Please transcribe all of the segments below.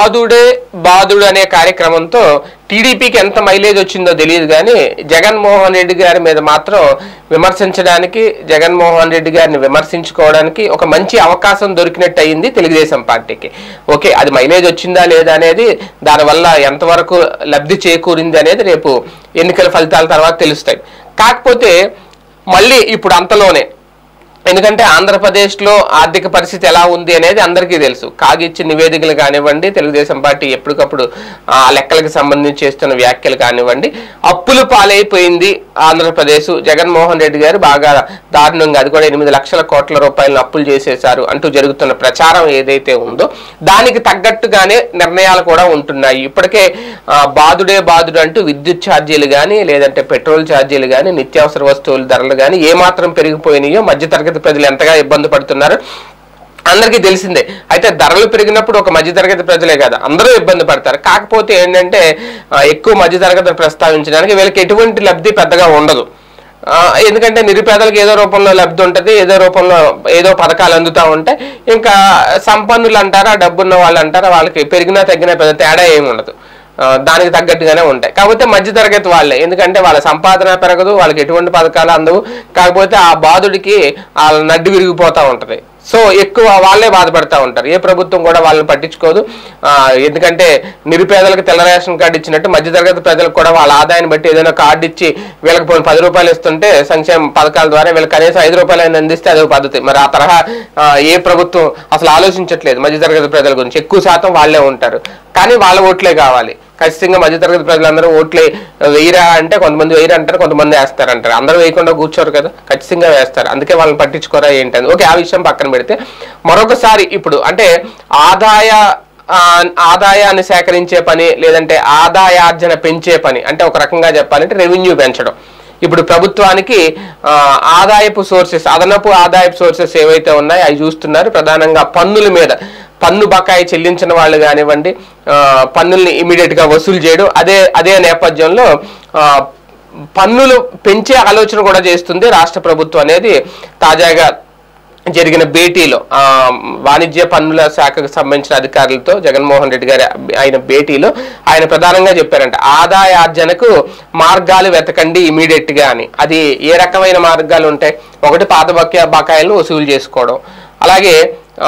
బాదుడే బాదుడు అనే కార్యక్రమంతో టీడీపీకి ఎంత మైలేజ్ వచ్చిందో తెలియదు కానీ జగన్మోహన్ రెడ్డి గారి మీద మాత్రం విమర్శించడానికి జగన్మోహన్ రెడ్డి గారిని విమర్శించుకోవడానికి ఒక మంచి అవకాశం దొరికినట్టు అయింది తెలుగుదేశం పార్టీకి ఓకే అది మైలేజ్ వచ్చిందా లేదా అనేది దానివల్ల ఎంతవరకు లబ్ధి చేకూరింది అనేది రేపు ఎన్నికల ఫలితాల తర్వాత తెలుస్తాయి కాకపోతే మళ్ళీ ఇప్పుడు అంతలోనే ఎందుకంటే ఆంధ్రప్రదేశ్లో ఆర్థిక పరిస్థితి ఎలా ఉంది అనేది అందరికీ తెలుసు కాగిచ్చి నివేదికలు కానివ్వండి తెలుగుదేశం పార్టీ ఎప్పటికప్పుడు ఆ లెక్కలకు సంబంధించి చేస్తున్న వ్యాఖ్యలు కానివ్వండి అప్పులు పాలైపోయింది ఆంధ్రప్రదేశ్ జగన్మోహన్ రెడ్డి గారు బాగా దారుణంగా అది కూడా ఎనిమిది లక్షల కోట్ల రూపాయలను అప్పులు చేసేశారు అంటూ జరుగుతున్న ప్రచారం ఏదైతే ఉందో దానికి తగ్గట్టుగానే నిర్ణయాలు కూడా ఉంటున్నాయి ఇప్పటికే ఆ, బాదుడే బాదుడు అంటూ విద్యుత్ ఛార్జీలు కానీ లేదంటే పెట్రోల్ ఛార్జీలు కానీ నిత్యావసర వస్తువుల ధరలు కానీ ఏమాత్రం పెరిగిపోయినాయో మధ్యతరగతి ప్రజలు ఎంతగా ఇబ్బంది పడుతున్నారు అందరికీ తెలిసిందే అయితే ధరలు పెరిగినప్పుడు ఒక మధ్యతరగతి ప్రజలే కదా అందరూ ఇబ్బంది పడతారు కాకపోతే ఏంటంటే ఆ, ఎక్కువ మధ్యతరగతి ప్రస్తావించడానికి వీళ్ళకి ఎటువంటి లబ్ధి పెద్దగా ఉండదు ఆ, ఎందుకంటే నిరుపేదలకు ఏదో రూపంలో లబ్ధి ఉంటుంది ఏదో రూపంలో ఏదో పథకాలు అందుతూ ఉంటాయి ఇంకా సంపన్నులు అంటారా డబ్బున్న వాళ్ళు అంటారా వాళ్ళకి పెరిగినా తగ్గినా పెద్ద తేడా ఏమి ఉండదు ఆ, దానికి తగ్గట్టుగానే ఉంటాయి కాకపోతే మధ్యతరగతి వాళ్ళే ఎందుకంటే వాళ్ళ సంపాదన పెరగదు వాళ్ళకి ఎటువంటి పథకాలు అందవు కాకపోతే ఆ బాధుడికి వాళ్ళ నడ్డు విరిగిపోతూ ఉంటది సో ఎక్కువ వాళ్ళే బాధపడతా ఉంటారు ఏ ప్రభుత్వం కూడా వాళ్ళని పట్టించుకోదు ఆ, ఎందుకంటే నిరుపేదలకు తెల్ల రేషన్ కార్డు ఇచ్చినట్టు మధ్యతరగతి ప్రజలకు కూడా వాళ్ళ ఆదాయాన్ని బట్టి ఏదైనా కార్డు ఇచ్చి వీళ్ళకి పోయిన పది రూపాయలు ఇస్తుంటే సంక్షేమ పథకాల ద్వారా వీళ్ళకి కనీసం ఐదు రూపాయలు అయినా అందిస్తే అదొక పద్ధతి మరి ఆ తరహా ఆ, ఏ ప్రభుత్వం అసలు ఆలోచించట్లేదు మధ్యతరగతి ప్రజల గురించి ఎక్కువ శాతం వాళ్ళే ఉంటారు కానీ వాళ్ళ ఓట్లే కావాలి ఖచ్చితంగా మధ్యతరగతి ప్రజలందరూ ఓట్లే వేయరా అంటే కొంతమంది వేయరా అంటారు కొంతమంది వేస్తారంటారు అందరూ వేయకుండా కూర్చోరు కదా ఖచ్చితంగా వేస్తారు అందుకే వాళ్ళని పట్టించుకోరా ఏంటని ఓకే ఆ విషయం పక్కన పెడితే మరొకసారి ఇప్పుడు అంటే ఆదాయ ఆ, ఆదాయాన్ని సేకరించే పని లేదంటే ఆదాయార్జన పెంచే పని అంటే ఒక రకంగా చెప్పాలంటే రెవెన్యూ పెంచడం ఇప్పుడు ప్రభుత్వానికి ఆ, ఆదాయపు సోర్సెస్ అదనపు ఆదాయపు సోర్సెస్ ఏవైతే ఉన్నాయో అవి చూస్తున్నారు ప్రధానంగా పన్నుల మీద పన్ను బకాయి చెల్లించిన వాళ్ళు కానివ్వండి ఆ, పన్నుల్ని ఇమీడియట్ గా వసూలు చేయడం అదే అదే నేపథ్యంలో ఆ, పన్నులు పెంచే ఆలోచన కూడా చేస్తుంది రాష్ట్ర ప్రభుత్వం అనేది తాజాగా జరిగిన భేటీలో ఆ, వాణిజ్య పన్నుల శాఖకు సంబంధించిన అధికారులతో జగన్మోహన్ రెడ్డి గారి ఆయన భేటీలో ఆయన ప్రధానంగా చెప్పారంట ఆదాయార్జనకు మార్గాలు వెతకండి ఇమీడియట్ గా అని అది ఏ రకమైన మార్గాలు ఉంటాయి ఒకటి పాత బకాయి బకాయిలను వసూలు చేసుకోవడం అలాగే ఆ,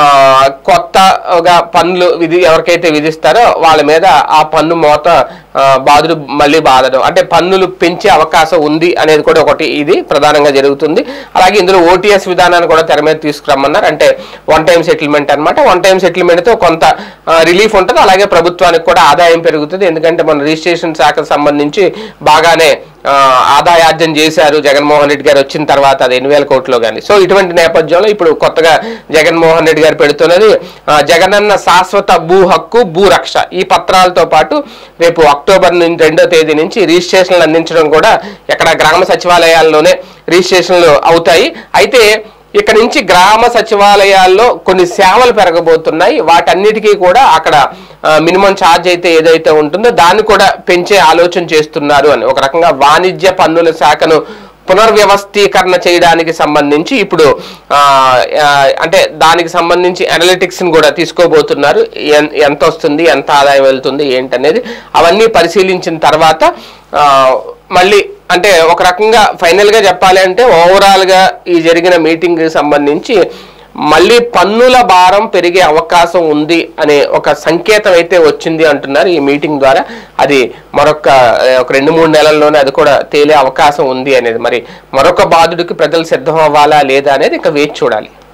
కొత్తగా పన్నులు విధి ఎవరికైతే విధిస్తారో వాళ్ళ మీద ఆ పన్ను మోత ఆ, బాధుడు మళ్ళీ బాధడం అంటే పన్నులు పెంచే అవకాశం ఉంది అనేది కూడా ఒకటి ఇది ప్రధానంగా జరుగుతుంది అలాగే ఇందులో ఓటీఎస్ విధానాన్ని కూడా తెర మీద తీసుకురమ్మన్నారు అంటే వన్ టైం సెటిల్మెంట్ అనమాట వన్ టైం సెటిల్మెంట్తో కొంత రిలీఫ్ ఉంటుంది అలాగే ప్రభుత్వానికి కూడా ఆదాయం పెరుగుతుంది ఎందుకంటే మన రిజిస్ట్రేషన్ శాఖకు సంబంధించి బాగానే ఆ, ఆదాయార్జన చేశారు జగన్మోహన్ రెడ్డి గారు వచ్చిన తర్వాత అది ఎన్ని వేల కోట్లో కానీ సో ఇటువంటి నేపథ్యంలో ఇప్పుడు కొత్తగా జగన్మోహన్ రెడ్డి గారు పెడుతున్నది ఆ, జగనన్న శాశ్వత భూ హక్కు భూ రక్ష ఈ పత్రాలతో పాటు రేపు అక్టోబర్ నుంచి రెండో తేదీ నుంచి రిజిస్ట్రేషన్లు అందించడం కూడా ఎక్కడ గ్రామ సచివాలయాల్లోనే రిజిస్ట్రేషన్లు అవుతాయి అయితే ఇక్కడ నుంచి గ్రామ సచివాలయాల్లో కొన్ని సేవలు పెరగబోతున్నాయి వాటన్నిటికీ కూడా అక్కడ మినిమం ఛార్జ్ అయితే ఏదైతే ఉంటుందో దాన్ని కూడా పెంచే ఆలోచన చేస్తున్నారు అని ఒక రకంగా వాణిజ్య పన్నుల శాఖను పునర్వ్యవస్థీకరణ చేయడానికి సంబంధించి ఇప్పుడు ఆ, ఆ, అంటే దానికి సంబంధించి అనలిటిక్స్ ని కూడా తీసుకోబోతున్నారు ఎన్- ఎంత వస్తుంది ఎంత ఆదాయం వెళ్తుంది ఏంటనేది అవన్నీ పరిశీలించిన తర్వాత ఆ, మళ్ళీ అంటే ఒక రకంగా ఫైనల్ గా చెప్పాలి అంటే ఓవరాల్ గా ఈ జరిగిన మీటింగ్ కి సంబంధించి మళ్ళీ పన్నుల భారం పెరిగే అవకాశం ఉంది అనే ఒక సంకేతం అయితే వచ్చింది అంటున్నారు ఈ మీటింగ్ ద్వారా అది మరొక ఆ, ఒక రెండు మూడు నెలల్లోనే అది కూడా తేలే అవకాశం ఉంది అనేది మరి మరొక బాధుడికి ప్రజలు సిద్ధం అవ్వాలా లేదా అనేది ఇంకా వేచి చూడాలి